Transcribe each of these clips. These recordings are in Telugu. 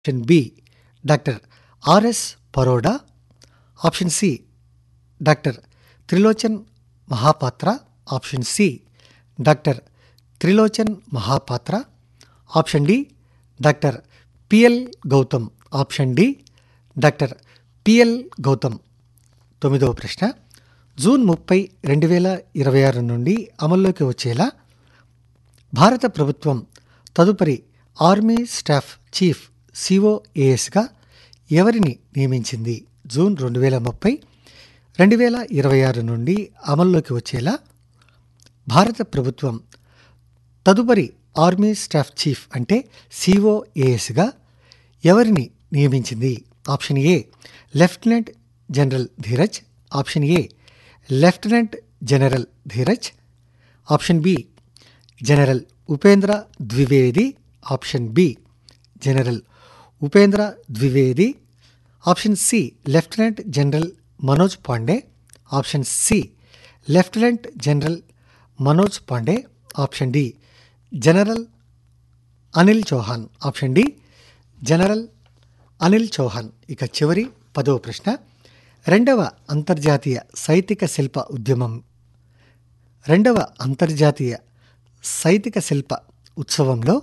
option B doctor R S Paroda option C doctor Trilochan Mahapatra option C doctor Trilochan Mahapatra option D doctor P L Gautam option D doctor P L Gautam తొమ్మిదవ ప్రశ్న జూన్ ముప్పై రెండు వేల ఇరవై ఆరు నుండి అమల్లోకి వచ్చేలా భారత ప్రభుత్వం తదుపరి ఆర్మీ స్టాఫ్ చీఫ్ సిఓఏఎస్గా ఎవరిని నియమించింది జూన్ రెండు వేల ముప్పై రెండు వేల ఇరవై ఆరు నుండి అమల్లోకి వచ్చేలా భారత ప్రభుత్వం తదుపరి ఆర్మీ స్టాఫ్ చీఫ్ అంటే సిఓఏఎస్గా ఎవరిని నియమించింది option A lieutenant general Dheeraj option A lieutenant general Dheeraj option B general Upendra Dwivedi option B general Upendra Dwivedi option C lieutenant general Manoj Pande option C lieutenant general Manoj Pande option D general Anil Chauhan option D general Anil Chauhan ఇక చివరి పదవ ప్రశ్న రెండవ అంతర్జాతీయ సైతిక శిల్ప ఉద్యమం రెండవ అంతర్జాతీయ సైతిక శిల్ప ఉత్సవంలో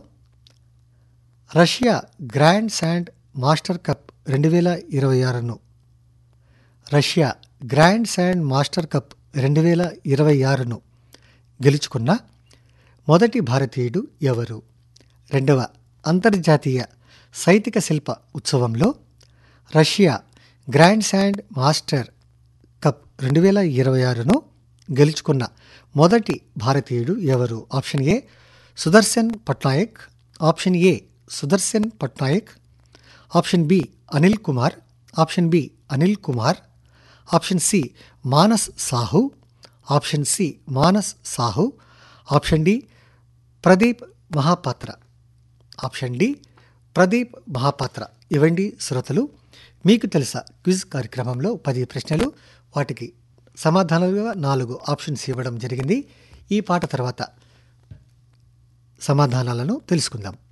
Russia grand sand master cup రెండు వేల ఇరవై ఆరును Russia grand sand master cup రెండు వేల ఇరవై ఆరును గెలుచుకున్న మొదటి భారతీయుడు ఎవరు రెండవ అంతర్జాతీయ సైతిక శిల్ప ఉత్సవంలో Russia grand sand master cup రెండు వేల ఇరవై ఆరును గెలుచుకున్న మొదటి భారతీయుడు ఎవరు option A Sudarshan Patnaik option A Sudarshan Patnaik option B Anil Kumar option B Anil Kumar option C Manas Sahu option C Manas Sahu option D Pradeep Mahapatra option D Pradeep Mahapatra ఇవండి శ్రోతలు మీకు తెలుసా క్విజ్ కార్యక్రమంలో పది ప్రశ్నలు వాటికి సమాధానాలుగా నాలుగు ఆప్షన్స్ ఇవ్వడం జరిగింది ఈ పాట తర్వాత సమాధానాలను తెలుసుకుందాం